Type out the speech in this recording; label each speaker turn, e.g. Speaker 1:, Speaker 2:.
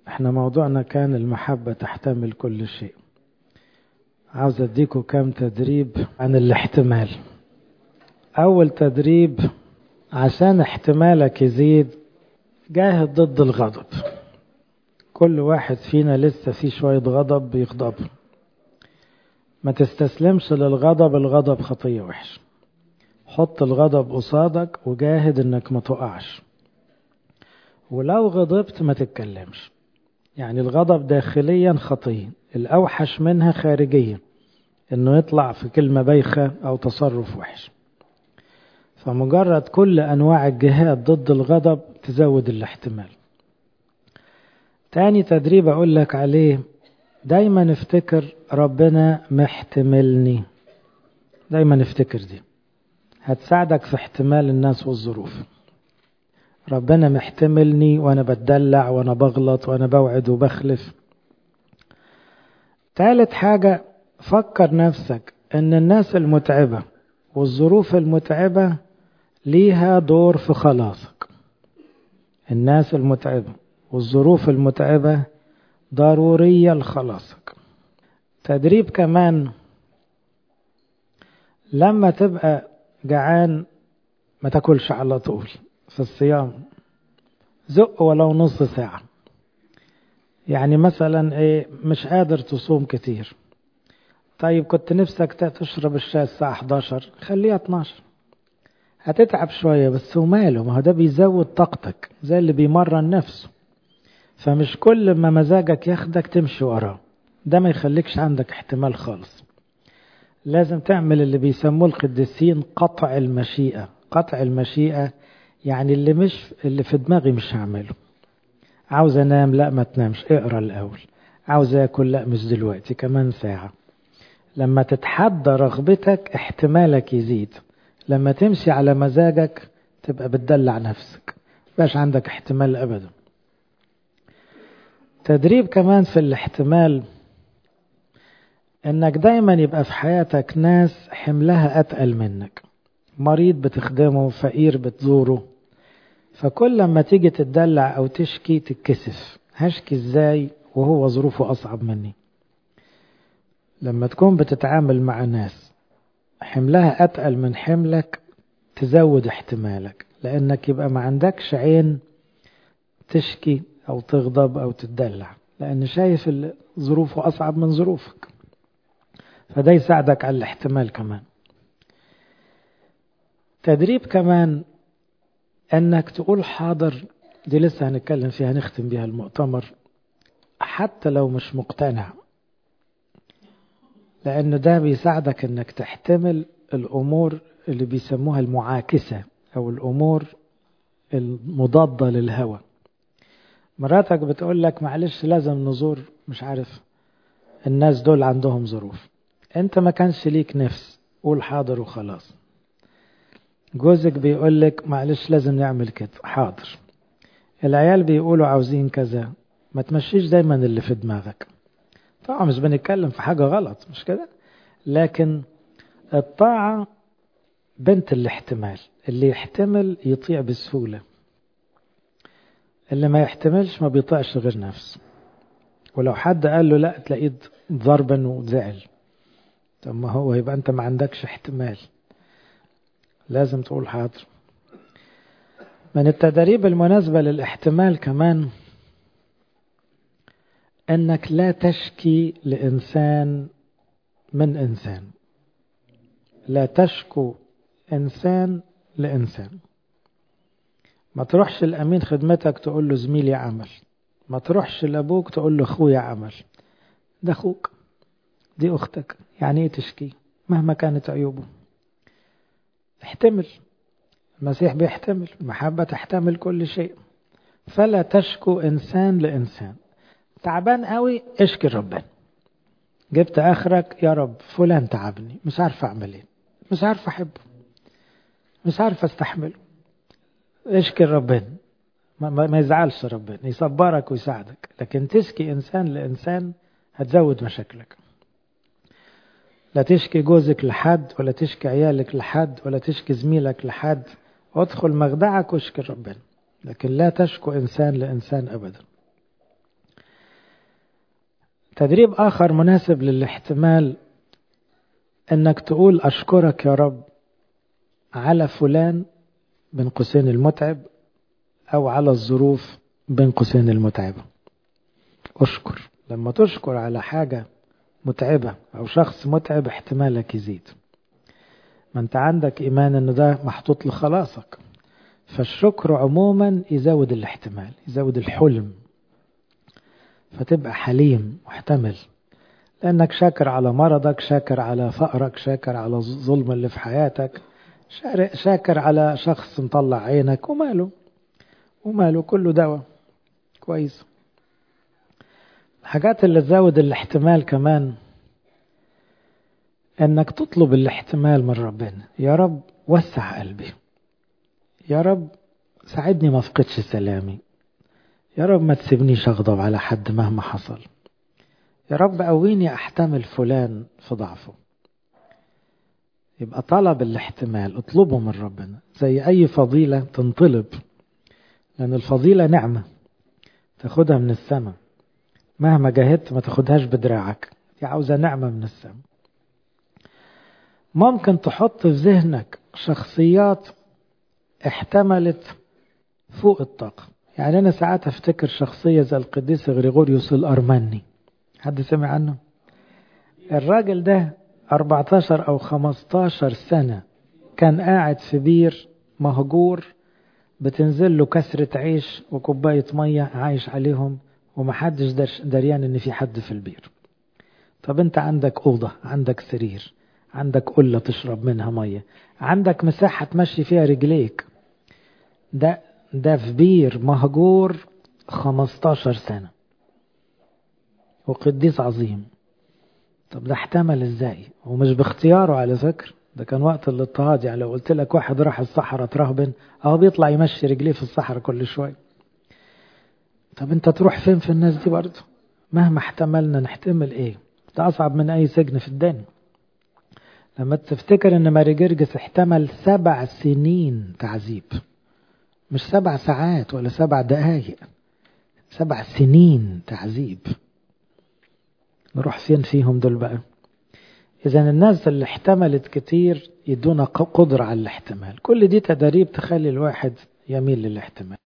Speaker 1: احنا موضوعنا كان المحبة تحتمل كل شيء عاوز اديكم كام تدريب عن الاحتمال اول تدريب عشان احتمالك يزيد جاهد ضد الغضب كل واحد فينا لسه فيه شوية غضب بيغضب ما تستسلمش للغضب الغضب خطية وحش حط الغضب قصادك وجاهد انك ما تقعش ولو غضبت ما تتكلمش يعني الغضب داخليا خطية الأوحش منها خارجيا إنه يطلع في كلمة بايخة أو تصرف وحش فمجرد كل أنواع الجهاد ضد الغضب تزود الاحتمال تاني تدريب أقول لك عليه دايما افتكر ربنا محتملني دايما افتكر دي هتساعدك في احتمال الناس والظروف ربنا محتملني وانا بتدلع وانا بغلط وانا بوعد وبخلف تالت حاجة فكر نفسك ان الناس المتعبة والظروف المتعبة ليها دور في خلاصك الناس المتعبة والظروف المتعبة ضرورية لخلاصك تدريب كمان لما تبقى جعان ما تاكلش على طول في الصيام زق ولو نص ساعة يعني مثلا ايه مش قادر تصوم كتير طيب كنت نفسك تشرب الشاي الساعة 11 خليها 12 هتتعب شوية بس وماله ما هو ده بيزود طاقتك زي اللي بيمرن نفسه فمش كل ما مزاجك ياخدك تمشي وراه ده ما يخليكش عندك احتمال خالص لازم تعمل اللي بيسموه القديسين قطع المشيئة قطع المشيئة يعني اللي مش اللي في دماغي مش هعمله عاوز انام لا ما تنامش اقرا الاول عاوز اكل لا مش دلوقتي كمان ساعة لما تتحدى رغبتك احتمالك يزيد لما تمشي على مزاجك تبقى بتدلع نفسك باش عندك احتمال ابدا تدريب كمان في الاحتمال انك دايما يبقى في حياتك ناس حملها اتقل منك مريض بتخدمه فقير بتزوره فكل لما تيجي تتدلع او تشكي تتكسف هشكي ازاي وهو ظروفه اصعب مني لما تكون بتتعامل مع ناس حملها اتقل من حملك تزود احتمالك لانك يبقى ما عندكش عين تشكي او تغضب او تتدلع لان شايف ظروفه اصعب من ظروفك فده يساعدك على الاحتمال كمان تدريب كمان انك تقول حاضر دي لسه هنتكلم فيها هنختم بيها المؤتمر حتى لو مش مقتنع لان ده بيساعدك انك تحتمل الامور اللي بيسموها المعاكسة او الامور المضادة للهوى مراتك بتقول لك معلش لازم نزور مش عارف الناس دول عندهم ظروف انت ما كانش ليك نفس قول حاضر وخلاص جوزك بيقول لك معلش لازم نعمل كده حاضر العيال بيقولوا عاوزين كذا ما تمشيش دايما اللي في دماغك طبعا مش بنتكلم في حاجة غلط مش كده لكن الطاعة بنت الاحتمال اللي يحتمل يطيع بسهولة اللي ما يحتملش ما بيطيعش غير نفسه ولو حد قال له لا تلاقيه ضربا وزعل طب ما هو يبقى انت ما عندكش احتمال لازم تقول حاضر من التدريب المناسبة للاحتمال كمان انك لا تشكي لانسان من انسان لا تشكو انسان لانسان ما تروحش الامين خدمتك تقول له زميلي عمل ما تروحش لابوك تقول له اخويا عمل ده اخوك دي اختك يعني ايه تشكي مهما كانت عيوبه احتمل المسيح بيحتمل المحبة تحتمل كل شيء فلا تشكو إنسان لإنسان تعبان قوي اشكي ربنا جبت آخرك يا رب فلان تعبني مش عارف أعمل إيه مش عارف أحبه مش عارف أستحمله اشكي ربنا ما, ما يزعلش ربنا يصبرك ويساعدك لكن تشكي إنسان لإنسان هتزود مشاكلك لا تشكي جوزك لحد ولا تشكي عيالك لحد ولا تشكي زميلك لحد ادخل مخدعك واشكي ربنا لكن لا تشكو إنسان لإنسان أبدا تدريب آخر مناسب للاحتمال انك تقول اشكرك يا رب على فلان بين قوسين المتعب او على الظروف بين قوسين المتعبة اشكر لما تشكر على حاجة متعبة او شخص متعب احتمالك يزيد ما انت عندك ايمان ان ده محطوط لخلاصك فالشكر عموما يزود الاحتمال يزود الحلم فتبقى حليم محتمل لأنك شاكر على مرضك شاكر على فقرك شاكر على الظلم اللي في حياتك شاكر على شخص مطلع عينك وماله وماله كله دواء كويس الحاجات اللي تزود الاحتمال كمان انك تطلب الاحتمال من ربنا يا رب وسع قلبي يا رب ساعدني ما افقدش سلامي يا رب ما تسيبنيش اغضب على حد مهما حصل يا رب قويني احتمل فلان في ضعفه يبقى طلب الاحتمال اطلبه من ربنا زي اي فضيلة تنطلب لان الفضيلة نعمة تاخدها من السماء مهما جاهدت ما تاخدهاش بدراعك دي عاوزة نعمة من السماء ممكن تحط في ذهنك شخصيات احتملت فوق الطاقة يعني أنا ساعات أفتكر شخصية زي القديس غريغوريوس الأرمني حد سمع عنه الراجل ده 14 أو 15 سنة كان قاعد في بير مهجور بتنزل له كسرة عيش وكوباية مية عايش عليهم ومحدش دريان ان في حد في البير طب انت عندك أوضة عندك سرير عندك قلة تشرب منها مية عندك مساحة تمشي فيها رجليك ده ده في بير مهجور 15 سنة وقديس عظيم طب ده احتمل ازاي ومش باختياره على فكرة ده كان وقت الاضطهاد يعني لو قلت لك واحد راح الصحراء ترهبن اهو بيطلع يمشي رجليه في الصحراء كل شوية طب انت تروح فين في الناس دي برضه مهما احتملنا نحتمل ايه ده اصعب من اي سجن في الدنيا لما تفتكر ان ماري جرجس احتمل سبع سنين تعذيب مش سبع ساعات ولا سبع دقايق سبع سنين تعذيب نروح فين فيهم دول بقى إذا الناس اللي احتملت كتير يدونا قدرة على الاحتمال كل دي تدريب تخلي الواحد يميل للاحتمال